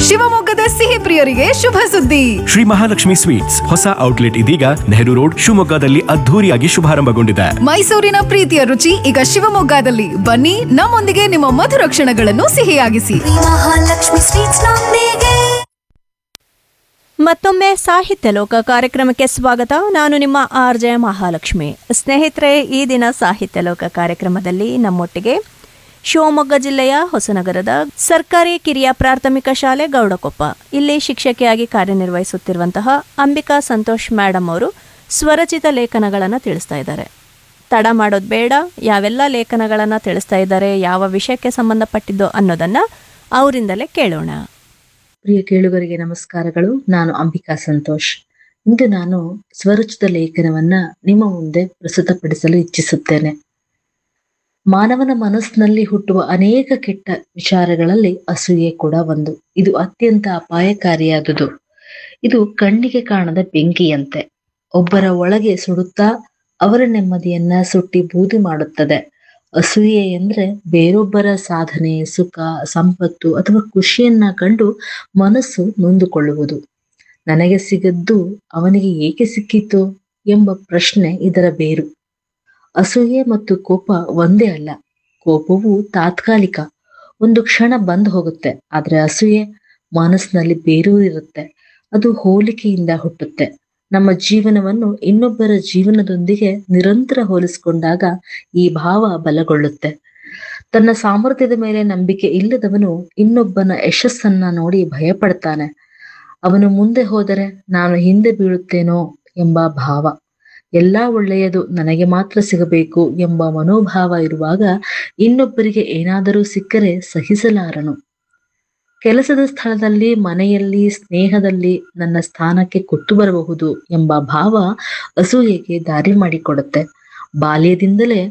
ಶಿವಮೊಗ್ಗದ ಸಿಹಿ ಪ್ರಿಯರಿಗೆ ಶುಭ ಸುದ್ದಿ ಶ್ರೀ ಮಹಾಲಕ್ಷ್ಮಿ ಸ್ವೀಟ್ಸ್ ಹೊಸ ಔಟ್ಲೆಟ್ ಇದೀಗ ನೆಹರು ರೋಡ್ ಶಿವಮೊಗ್ಗದಲ್ಲಿ ಅದ್ಧೂರಿಯಾಗಿ ಶುಭಾರಂಭಗೊಂಡಿದೆ ಮೈಸೂರಿನ ಪ್ರೀತಿಯ ರುಚಿ ಈಗ ಶಿವಮೊಗ್ಗದಲ್ಲಿ ಬನ್ನಿ ನಮ್ಮೊಂದಿಗೆ ನಿಮ್ಮ ಮಧುರ ಕ್ಷಣಗಳನ್ನು ಸಿಹಿಯಾಗಿಸಿ ಮಹಾಲಕ್ಷ್ಮಿ ಸ್ವೀಟ್ಸ್ ನೊಂದಿಗೆ ಮತ್ತೊಮ್ಮೆ ಸಾಹಿತ್ಯ ಲೋಕ ಕಾರ್ಯಕ್ರಮಕ್ಕೆ ಸ್ವಾಗತ ನಾನು ನಿಮ್ಮ ಆರ್ ಜೆ ಮಹಾಲಕ್ಷ್ಮಿ ಸ್ನೇಹಿತರೆ ಈ ದಿನ ಸಾಹಿತ್ಯ ಲೋಕ ಕಾರ್ಯಕ್ರಮದಲ್ಲಿ ನಮ್ಮೊಟ್ಟಿಗೆ ಶಿವಮೊಗ್ಗ ಜಿಲ್ಲೆಯ ಹೊಸನಗರದ ಸರ್ಕಾರಿ ಕಿರಿಯ ಪ್ರಾಥಮಿಕ ಶಾಲೆ ಗೌಡಕೊಪ್ಪ ಇಲ್ಲಿ ಶಿಕ್ಷಕಿಯಾಗಿ ಕಾರ್ಯನಿರ್ವಹಿಸುತ್ತಿರುವಂತಹ ಅಂಬಿಕಾ ಸಂತೋಷ್ ಮೇಡಮ್ ಅವರು ಸ್ವರಚಿತ ಲೇಖನಗಳನ್ನು ತಿಳಿಸ್ತಾ ಇದ್ದಾರೆ ತಡ ಮಾಡೋದು ಬೇಡ ಯಾವೆಲ್ಲ ಲೇಖನಗಳನ್ನು ತಿಳಿಸ್ತಾ ಇದ್ದಾರೆ ಯಾವ ವಿಷಯಕ್ಕೆ ಸಂಬಂಧಪಟ್ಟಿದ್ದು ಅನ್ನೋದನ್ನು ಅವರಿಂದಲೇ ಕೇಳೋಣ ಪ್ರಿಯ ಕೇಳುಗರಿಗೆ ನಮಸ್ಕಾರಗಳು ನಾನು ಅಂಬಿಕಾ ಸಂತೋಷ್ ಇಂದು ನಾನು ಸ್ವರಚಿತ ಲೇಖನವನ್ನ ನಿಮ್ಮ ಮುಂದೆ ಪ್ರಸ್ತುತಪಡಿಸಲು ಇಚ್ಛಿಸುತ್ತೇನೆ ಮಾನವನ ಮನಸ್ಸಿನಲ್ಲಿ ಹುಟ್ಟುವ ಅನೇಕ ಕೆಟ್ಟ ವಿಚಾರಗಳಲ್ಲಿ ಅಸೂಯೆ ಕೂಡ ಒಂದು ಇದು ಅತ್ಯಂತ ಅಪಾಯಕಾರಿಯಾದುದು ಇದು ಕಣ್ಣಿಗೆ ಕಾಣದ ಬೆಂಕಿಯಂತೆ ಒಬ್ಬರ ಒಳಗೆ ಸುಡುತ್ತಾ ಅವರ ನೆಮ್ಮದಿಯನ್ನ ಸುಟ್ಟಿ ಬೂದಿ ಮಾಡುತ್ತದೆ ಅಸೂಯೆ ಎಂದ್ರೆ ಬೇರೊಬ್ಬರ ಸಾಧನೆ ಸುಖ ಸಂಪತ್ತು ಅಥವಾ ಖುಷಿಯನ್ನ ಕಂಡು ಮನಸ್ಸು ನೊಂದುಕೊಳ್ಳುವುದು ನನಗೆ ಸಿಗದ್ದು ಅವನಿಗೆ ಏಕೆ ಸಿಕ್ಕಿತು ಎಂಬ ಪ್ರಶ್ನೆ ಇದರ ಬೇರು ಅಸೂಯೆ ಮತ್ತು ಕೋಪ ಒಂದೇ ಅಲ್ಲ ಕೋಪವು ತಾತ್ಕಾಲಿಕ ಒಂದು ಕ್ಷಣ ಬಂದ್ ಹೋಗುತ್ತೆ ಆದ್ರೆ ಅಸೂಯೆ ಮನಸ್ಸಿನಲ್ಲಿ ಬೇರೂರಿರುತ್ತೆ ಅದು ಹೋಲಿಕೆಯಿಂದ ಹುಟ್ಟುತ್ತೆ ನಮ್ಮ ಜೀವನವನ್ನು ಇನ್ನೊಬ್ಬರ ಜೀವನದೊಂದಿಗೆ ನಿರಂತರ ಹೋಲಿಸಿಕೊಂಡಾಗ ಈ ಭಾವ ಬಲಗೊಳ್ಳುತ್ತೆ ತನ್ನ ಸಾಮರ್ಥ್ಯದ ಮೇಲೆ ನಂಬಿಕೆ ಇಲ್ಲದವನು ಇನ್ನೊಬ್ಬನ ಯಶಸ್ಸನ್ನ ನೋಡಿ ಭಯಪಡ್ತಾನೆ ಅವನು ಮುಂದೆ ಹೋದರೆ ನಾನು ಹಿಂದೆ ಬೀಳುತ್ತೇನೋ ಎಂಬ ಭಾವ ಎಲ್ಲಾ ಒಳ್ಳೆಯದು ನನಗೆ ಮಾತ್ರ ಸಿಗಬೇಕು ಎಂಬ ಮನೋಭಾವ ಇರುವಾಗ ಇನ್ನೊಬ್ಬರಿಗೆ ಏನಾದರೂ ಸಿಕ್ಕರೆ ಸಹಿಸಲಾರನು ಕೆಲಸದ ಸ್ಥಳದಲ್ಲಿ ಮನೆಯಲ್ಲಿ ಸ್ನೇಹದಲ್ಲಿ ನನ್ನ ಸ್ಥಾನಕ್ಕೆ ಕೊಟ್ಟು ಬರಬಹುದು ಎಂಬ ಭಾವ ಅಸೂಯೆಗೆ ದಾರಿ ಮಾಡಿಕೊಡುತ್ತೆ ಬಾಲ್ಯದಿಂದಲೇ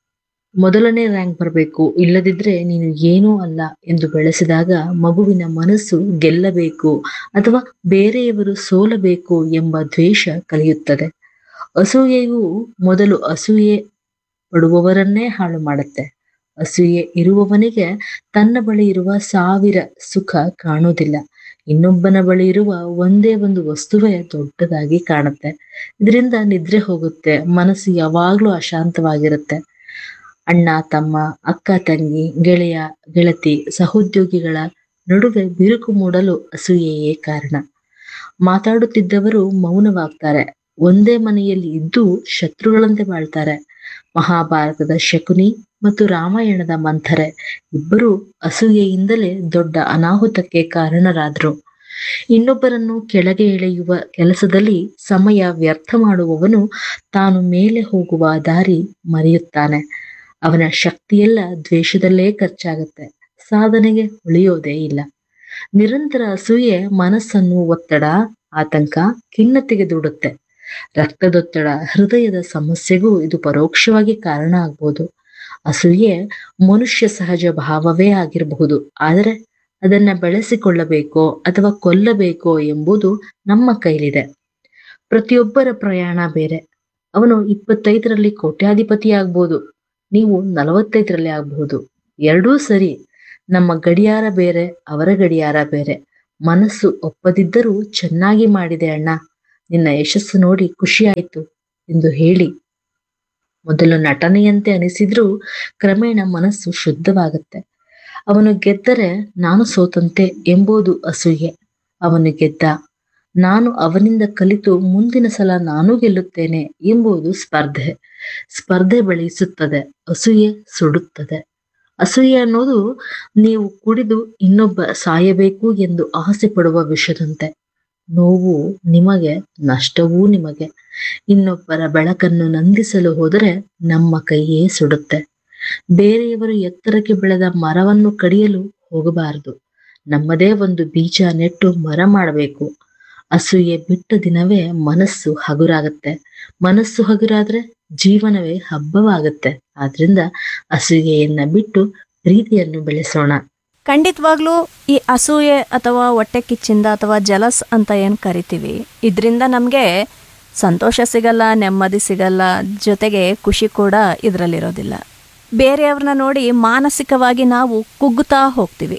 ಮೊದಲನೇ ರ್ಯಾಂಕ್ ಬರಬೇಕು ಇಲ್ಲದಿದ್ರೆ ನೀನು ಏನೂ ಅಲ್ಲ ಎಂದು ಬೆಳೆಸಿದಾಗ ಮಗುವಿನ ಮನಸ್ಸು ಗೆಲ್ಲಬೇಕು ಅಥವಾ ಬೇರೆಯವರು ಸೋಲಬೇಕು ಎಂಬ ದ್ವೇಷ ಕಲಿಯುತ್ತದೆ ಅಸೂಯೆಯು ಮೊದಲು ಅಸೂಯೆ ಪಡುವವರನ್ನೇ ಹಾಳು ಮಾಡುತ್ತೆ ಅಸೂಯೆ ಇರುವವನಿಗೆ ತನ್ನ ಬಳಿ ಇರುವ ಸಾವಿರ ಸುಖ ಕಾಣುವುದಿಲ್ಲ ಇನ್ನೊಬ್ಬನ ಬಳಿ ಇರುವ ಒಂದೇ ಒಂದು ವಸ್ತುವೇ ದೊಡ್ಡದಾಗಿ ಕಾಣುತ್ತೆ ಇದರಿಂದ ನಿದ್ರೆ ಹೋಗುತ್ತೆ ಮನಸ್ಸು ಯಾವಾಗ್ಲೂ ಅಶಾಂತವಾಗಿರುತ್ತೆ ಅಣ್ಣ ತಮ್ಮ ಅಕ್ಕ ತಂಗಿ ಗೆಳೆಯ ಗೆಳತಿ ಸಹೋದ್ಯೋಗಿಗಳ ನಡುವೆ ಬಿರುಕು ಮೂಡಲು ಅಸೂಯೆಯೇ ಕಾರಣ ಮಾತಾಡುತ್ತಿದ್ದವರು ಮೌನವಾಗ್ತಾರೆ ಒಂದೇ ಮನೆಯಲ್ಲಿ ಇದ್ದು ಶತ್ರುಗಳಂತೆ ಬಾಳ್ತಾರೆ ಮಹಾಭಾರತದ ಶಕುನಿ ಮತ್ತು ರಾಮಾಯಣದ ಮಂಥರೆ ಇಬ್ಬರು ಅಸೂಯೆಯಿಂದಲೇ ದೊಡ್ಡ ಅನಾಹುತಕ್ಕೆ ಕಾರಣರಾದ್ರು ಇನ್ನೊಬ್ಬರನ್ನು ಕೆಳಗೆ ಎಳೆಯುವ ಕೆಲಸದಲ್ಲಿ ಸಮಯ ವ್ಯರ್ಥ ಮಾಡುವವನು ತಾನು ಮೇಲೆ ಹೋಗುವ ದಾರಿ ಮರೆಯುತ್ತಾನೆ ಅವನ ಶಕ್ತಿಯೆಲ್ಲ ದ್ವೇಷದಲ್ಲೇ ಖರ್ಚಾಗುತ್ತೆ ಸಾಧನೆಗೆ ಉಳಿಯೋದೇ ಇಲ್ಲ ನಿರಂತರ ಅಸೂಯೆ ಮನಸ್ಸನ್ನು ಒತ್ತಡ ಆತಂಕ ಖಿನ್ನತೆಗೆ ದೂಡುತ್ತೆ ರಕ್ತದೊತ್ತಡ ಹೃದಯದ ಸಮಸ್ಯೆಗೂ ಇದು ಪರೋಕ್ಷವಾಗಿ ಕಾರಣ ಆಗ್ಬೋದು ಅಸೂಯೆ ಮನುಷ್ಯ ಸಹಜ ಭಾವವೇ ಆಗಿರಬಹುದು ಆದರೆ ಅದನ್ನ ಬೆಳೆಸಿಕೊಳ್ಳಬೇಕೋ ಅಥವಾ ಕೊಲ್ಲಬೇಕೋ ಎಂಬುದು ನಮ್ಮ ಕೈಲಿದೆ ಪ್ರತಿಯೊಬ್ಬರ ಪ್ರಯಾಣ ಬೇರೆ ಅವನು ಇಪ್ಪತ್ತೈದರಲ್ಲಿ ಕೋಟ್ಯಾಧಿಪತಿ ಆಗ್ಬೋದು ನೀವು ನಲವತ್ತೈದರಲ್ಲಿ ಆಗಬಹುದು ಎರಡೂ ಸರಿ ನಮ್ಮ ಗಡಿಯಾರ ಬೇರೆ ಅವರ ಗಡಿಯಾರ ಬೇರೆ ಮನಸ್ಸು ಒಪ್ಪದಿದ್ದರೂ ಚೆನ್ನಾಗಿ ಮಾಡಿದೆ ಅಣ್ಣ ನಿನ್ನ ಯಶಸ್ಸು ನೋಡಿ ಖುಷಿಯಾಯಿತು ಎಂದು ಹೇಳಿ ಮೊದಲು ನಟನೆಯಂತೆ ಅನಿಸಿದ್ರೂ ಕ್ರಮೇಣ ಮನಸ್ಸು ಶುದ್ಧವಾಗುತ್ತೆ ಅವನು ಗೆದ್ದರೆ ನಾನು ಸೋತಂತೆ ಎಂಬುದು ಅಸೂಯೆ ಅವನು ಗೆದ್ದ ನಾನು ಅವನಿಂದ ಕಲಿತು ಮುಂದಿನ ಸಲ ನಾನು ಗೆಲ್ಲುತ್ತೇನೆ ಎಂಬುದು ಸ್ಪರ್ಧೆ ಸ್ಪರ್ಧೆ ಬೆಳೆಸುತ್ತದೆ ಅಸೂಯೆ ಸುಡುತ್ತದೆ ಅಸೂಯೆ ಅನ್ನೋದು ನೀವು ಕುಡಿದು ಇನ್ನೊಬ್ಬ ಸಾಯಬೇಕು ಎಂದು ಆಸೆ ಪಡುವ ವಿಷದಂತೆ ನೋವು ನಿಮಗೆ ನಷ್ಟವೂ ನಿಮಗೆ ಇನ್ನೊಬ್ಬರ ಬೆಳಕನ್ನು ನಂದಿಸಲು ಹೋದರೆ ನಮ್ಮ ಕೈಯೇ ಸುಡುತ್ತೆ ಬೇರೆಯವರು ಎತ್ತರಕ್ಕೆ ಬೆಳೆದ ಮರವನ್ನು ಕಡಿಯಲು ಹೋಗಬಾರದು ನಮ್ಮದೇ ಒಂದು ಬೀಜ ನೆಟ್ಟು ಮರ ಮಾಡಬೇಕು ಅಸೂಯೆ ಬಿಟ್ಟ ದಿನವೇ ಮನಸ್ಸು ಹಗುರಾಗತ್ತೆ ಮನಸ್ಸು ಹಗುರಾದ್ರೆ ಜೀವನವೇ ಹಬ್ಬವಾಗುತ್ತೆ ಆದ್ರಿಂದ ಅಸೂಯೆಯನ್ನ ಬಿಟ್ಟು ಪ್ರೀತಿಯನ್ನು ಬೆಳೆಸೋಣ ಖಂಡಿತವಾಗ್ಲೂ ಈ ಅಸೂಯೆ ಅಥವಾ ಹೊಟ್ಟೆ ಕಿಚ್ಚಿಂದ ಅಥವಾ ಜಲಸ್ ಅಂತ ಏನು ಕರಿತೀವಿ ಇದರಿಂದ ನಮಗೆ ಸಂತೋಷ ಸಿಗಲ್ಲ ನೆಮ್ಮದಿ ಸಿಗಲ್ಲ ಜೊತೆಗೆ ಖುಷಿ ಕೂಡ ಇದರಲ್ಲಿರೋದಿಲ್ಲ ಬೇರೆಯವ್ರನ್ನ ನೋಡಿ ಮಾನಸಿಕವಾಗಿ ನಾವು ಕುಗ್ಗುತ್ತಾ ಹೋಗ್ತೀವಿ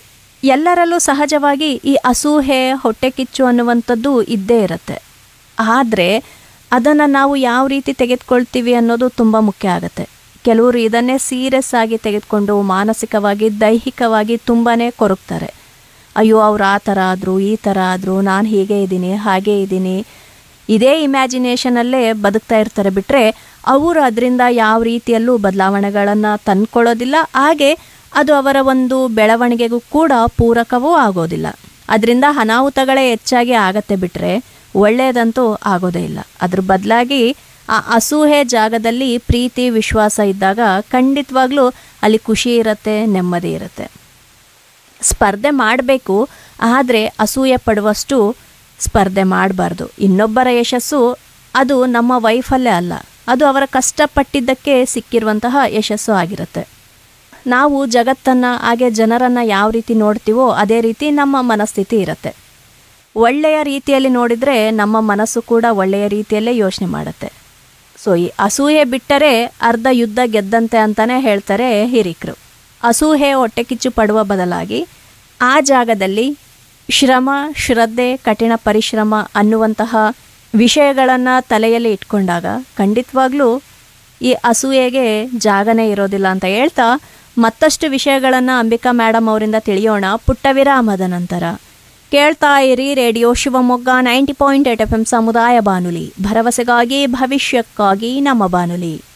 ಎಲ್ಲರಲ್ಲೂ ಸಹಜವಾಗಿ ಈ ಅಸೂಹೆ ಹೊಟ್ಟೆ ಕಿಚ್ಚು ಅನ್ನುವಂಥದ್ದು ಇದ್ದೇ ಇರುತ್ತೆ ಆದರೆ ಅದನ್ನು ನಾವು ಯಾವ ರೀತಿ ತೆಗೆದುಕೊಳ್ತೀವಿ ಅನ್ನೋದು ತುಂಬ ಮುಖ್ಯ ಆಗುತ್ತೆ ಕೆಲವರು ಇದನ್ನೇ ಸೀರಿಯಸ್ ಆಗಿ ತೆಗೆದುಕೊಂಡು ಮಾನಸಿಕವಾಗಿ ದೈಹಿಕವಾಗಿ ತುಂಬಾ ಕೊರಗ್ತಾರೆ ಅಯ್ಯೋ ಅವ್ರು ಆ ಥರ ಆದರು ಈ ಥರ ಆದರು ನಾನು ಹೀಗೆ ಇದ್ದೀನಿ ಹಾಗೆ ಇದ್ದೀನಿ ಇದೇ ಇಮ್ಯಾಜಿನೇಷನಲ್ಲೇ ಬದುಕ್ತಾ ಇರ್ತಾರೆ ಬಿಟ್ಟರೆ ಅವರು ಅದರಿಂದ ಯಾವ ರೀತಿಯಲ್ಲೂ ಬದಲಾವಣೆಗಳನ್ನು ತಂದ್ಕೊಳ್ಳೋದಿಲ್ಲ ಹಾಗೆ ಅದು ಅವರ ಒಂದು ಬೆಳವಣಿಗೆಗೂ ಕೂಡ ಪೂರಕವೂ ಆಗೋದಿಲ್ಲ ಅದರಿಂದ ಅನಾಹುತಗಳೇ ಹೆಚ್ಚಾಗಿ ಆಗತ್ತೆ ಬಿಟ್ಟರೆ ಒಳ್ಳೆಯದಂತೂ ಆಗೋದೇ ಇಲ್ಲ ಅದ್ರ ಬದಲಾಗಿ ಆ ಅಸೂಹೆ ಜಾಗದಲ್ಲಿ ಪ್ರೀತಿ ವಿಶ್ವಾಸ ಇದ್ದಾಗ ಖಂಡಿತವಾಗ್ಲೂ ಅಲ್ಲಿ ಖುಷಿ ಇರುತ್ತೆ ನೆಮ್ಮದಿ ಇರುತ್ತೆ ಸ್ಪರ್ಧೆ ಮಾಡಬೇಕು ಆದರೆ ಅಸೂಯೆ ಪಡುವಷ್ಟು ಸ್ಪರ್ಧೆ ಮಾಡಬಾರ್ದು ಇನ್ನೊಬ್ಬರ ಯಶಸ್ಸು ಅದು ನಮ್ಮ ವೈಫಲ್ಯ ಅಲ್ಲ ಅದು ಅವರ ಕಷ್ಟಪಟ್ಟಿದ್ದಕ್ಕೆ ಸಿಕ್ಕಿರುವಂತಹ ಯಶಸ್ಸು ಆಗಿರುತ್ತೆ ನಾವು ಜಗತ್ತನ್ನು ಹಾಗೆ ಜನರನ್ನು ಯಾವ ರೀತಿ ನೋಡ್ತೀವೋ ಅದೇ ರೀತಿ ನಮ್ಮ ಮನಸ್ಥಿತಿ ಇರುತ್ತೆ ಒಳ್ಳೆಯ ರೀತಿಯಲ್ಲಿ ನೋಡಿದರೆ ನಮ್ಮ ಮನಸ್ಸು ಕೂಡ ಒಳ್ಳೆಯ ರೀತಿಯಲ್ಲೇ ಯೋಚನೆ ಮಾಡುತ್ತೆ ಸೊ ಈ ಅಸೂಯೆ ಬಿಟ್ಟರೆ ಅರ್ಧ ಯುದ್ಧ ಗೆದ್ದಂತೆ ಅಂತಲೇ ಹೇಳ್ತಾರೆ ಹಿರಿಕರು ಅಸೂಹೆ ಹೊಟ್ಟೆ ಕಿಚ್ಚು ಪಡುವ ಬದಲಾಗಿ ಆ ಜಾಗದಲ್ಲಿ ಶ್ರಮ ಶ್ರದ್ಧೆ ಕಠಿಣ ಪರಿಶ್ರಮ ಅನ್ನುವಂತಹ ವಿಷಯಗಳನ್ನು ತಲೆಯಲ್ಲಿ ಇಟ್ಕೊಂಡಾಗ ಖಂಡಿತವಾಗ್ಲೂ ಈ ಅಸೂಯೆಗೆ ಜಾಗನೇ ಇರೋದಿಲ್ಲ ಅಂತ ಹೇಳ್ತಾ ಮತ್ತಷ್ಟು ವಿಷಯಗಳನ್ನು ಅಂಬಿಕಾ ಮೇಡಮ್ ಅವರಿಂದ ತಿಳಿಯೋಣ ಪುಟ್ಟ ವಿರಾಮದ ನಂತರ ಕೇಳ್ತಾ ಇರಿ radio Shivamogga ninety point eight F M ಸಮುದಾಯ ಬಾನುಲಿ ಭರವಸೆಗಾಗಿ ಭವಿಷ್ಯಕ್ಕಾಗಿ ನಮ್ಮ ಬಾನುಲಿ